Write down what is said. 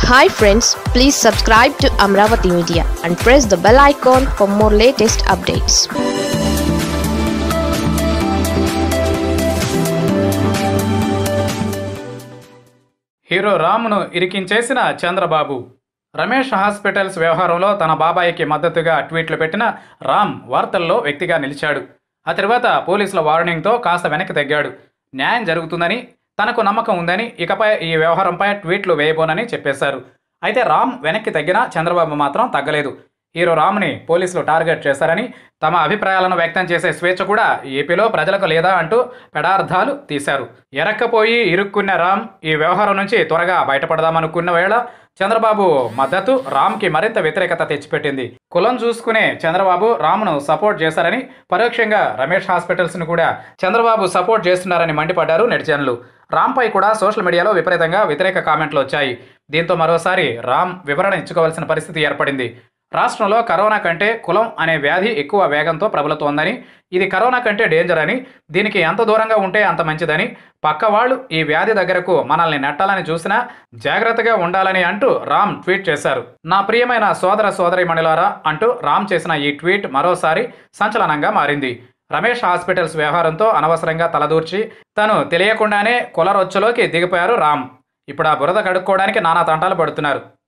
hi friends please subscribe to Amaravati media and press the bell icon for more latest updates hero రామ్ను ఇరికించేసిన Chandrababu Ramesh hospitals వ్యవహారంలో తన బాబాయికి మద్దతుగా ట్వీట్లు పెట్టిన రామ్ వార్తల్లో వ్యక్తిగా నిలిచాడు ఆ తర్వాత పోలీసుల వార్నింగ్తో కాస్త వెనక్కి తగ్గాడు న్యాయం జరుగుతుందని తనకు నమ్మకం ఉందని ఇకపై ఈ వ్యవహారంపై ట్వీట్లు వేయబోనని చెప్పేశారు అయితే రామ్ వెనక్కి తగ్గినా చంద్రబాబు మాత్రం తగ్గలేదు హీరో రామ్ని పోలీసులు టార్గెట్ చేశారని తమ అభిప్రాయాలను వ్యక్తం చేసే స్వేచ్ఛ కూడా ఏపీలో ప్రజలకు లేదా అంటూ పెడార్థాలు తీశారు ఎరక్కపోయి ఇరుక్కున్న రామ్ ఈ వ్యవహారం నుంచి త్వరగా బయటపడదామనుకున్న వేళ చంద్రబాబు మద్దతు రామ్కి మరింత వ్యతిరేకత తెచ్చిపెట్టింది కులం చూసుకునే చంద్రబాబు రామ్ను సపోర్ట్ చేశారని పరోక్షంగా రమేష్ హాస్పిటల్స్ను కూడా చంద్రబాబు సపోర్ట్ చేస్తున్నారని మండిపడ్డారు నెటిజన్లు రామ్పై కూడా సోషల్ మీడియాలో విపరీతంగా వ్యతిరేక కామెంట్లు వచ్చాయి దీంతో మరోసారి రామ్ వివరణ ఇచ్చుకోవాల్సిన పరిస్థితి ఏర్పడింది రాష్ట్రంలో కరోనా కంటే కులం అనే వ్యాధి ఎక్కువ వేగంతో ప్రబలుతోందని ఇది కరోనా కంటే డేంజర్ అని దీనికి ఎంత దూరంగా ఉంటే అంత మంచిదని పక్క వాళ్ళు ఈ వ్యాధి దగ్గరకు మనల్ని నెట్టాలని చూసినా జాగ్రత్తగా ఉండాలని అంటూ రామ్ ట్వీట్ చేశారు నా ప్రియమైన సోదర సోదరి మణిలారా అంటూ రామ్ చేసిన ఈ ట్వీట్ మరోసారి సంచలనంగా మారింది రమేష్ హాస్పిటల్స్ వ్యవహారంతో అనవసరంగా తలదూర్చి తను తెలియకుండానే కులరొచ్చులోకి దిగిపోయారు రామ్ ఇప్పుడు ఆ బురద కడుక్కోవడానికి నానా తంటాలు పడుతున్నారు